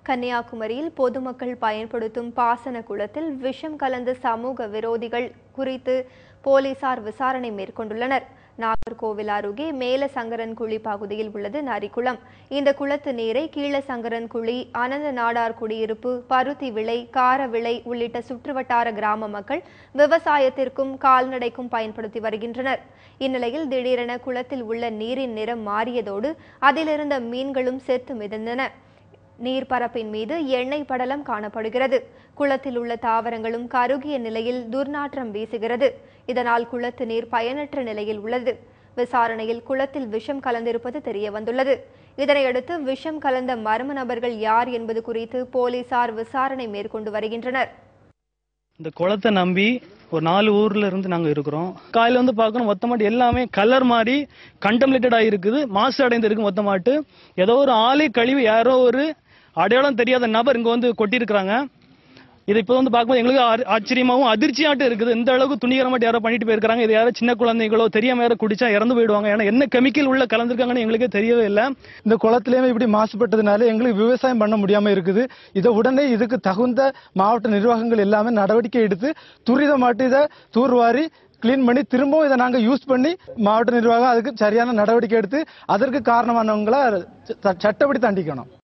கன்னியாகுமரியில் பொதுமக்கள் பயன்படுத்தும் பாசன குளத்தில் விஷம் கலந்த சமூக விரோதிகள் குறித்து போலீசார் விசாரணை மேற்கொண்டுள்ளனர் நாகர்கோவில் அருகே மேலசங்கரன்குழி பகுதியில் உள்ளது நரிக்குளம் இந்த குளத்து நீரை கீழசங்கரன்குழி அனந்த நாடார் குடியிருப்பு பருத்தி விளை கார விளை உள்ளிட்ட சுற்றுவட்டார கிராம மக்கள் விவசாயத்திற்கும் கால்நடைக்கும் பயன்படுத்தி வருகின்றனர் இந்நிலையில் திடீரென குளத்தில் உள்ள நீரின் நிறம் மாறியதோடு அதிலிருந்த மீன்களும் செத்து மிதந்தன நீர்ப்பரப்பின் மீது எண்ணெய் படலம் காணப்படுகிறது குளத்தில் உள்ள தாவரங்களும் கருகிய நிலையில் துர்நாற்றம் வீசுகிறது இதனால் குளத்து நீர் பயனற்ற நிலையில் உள்ளது விசாரணையில் குளத்தில் விஷம் கலந்திருப்பது தெரிய வந்துள்ளது இதனையடுத்து விஷம் கலந்த மர்ம நபர்கள் யார் என்பது குறித்து போலீசார் விசாரணை மேற்கொண்டு வருகின்றனர் இந்த குளத்தை நம்பி ஒரு நாலு ஊர்ல இருந்து நாங்க இருக்கிறோம் காலையில வந்து பார்க்கணும் மொத்தமாட்டு எல்லாமே கலர் மாதிரி கண்டம்லேட்டடா இருக்குது மாசு அடைந்து இருக்கு மொத்தமாட்டு ஏதோ ஒரு ஆலை கழிவு யாரோ ஒரு அடையாளம் தெரியாத நபர் இங்க வந்து கொட்டியிருக்கிறாங்க இது இப்போ வந்து பார்க்கும்போது எங்களுக்கு ஆ- ஆச்சரியமாவும் அதிர்ச்சியாட்டும் இருக்குது இந்த அளவுக்கு துணிகரமாட்டு யாரோ பண்ணிட்டு போயிருக்காங்க இது யாரோ சின்ன குழந்தைகளோ தெரியாம யாரோ குடிச்சா இறந்து போயிடுவாங்க ஏன்னா என்ன கெமிக்கல் உள்ள கலந்துருக்காங்கன்னு எங்களுக்கே தெரியவே இல்லை இந்த குளத்திலேயே இப்படி மாசுபட்டதுனால எங்களுக்கு விவசாயம் பண்ண முடியாம இருக்குது இதை உடனே இதுக்கு தகுந்த மாவட்ட நிர்வாகங்கள் எல்லாமே நடவடிக்கை எடுத்து துரிதமாட்டு இதை தூர்வாரி கிளீன் பண்ணி திரும்பவும் இதை நாங்க யூஸ் பண்ணி மாவட்ட நிர்வாகம் அதுக்கு சரியான நடவடிக்கை எடுத்து அதற்கு காரணமானவங்கள ச- சட்டப்படி தண்டிக்கணும்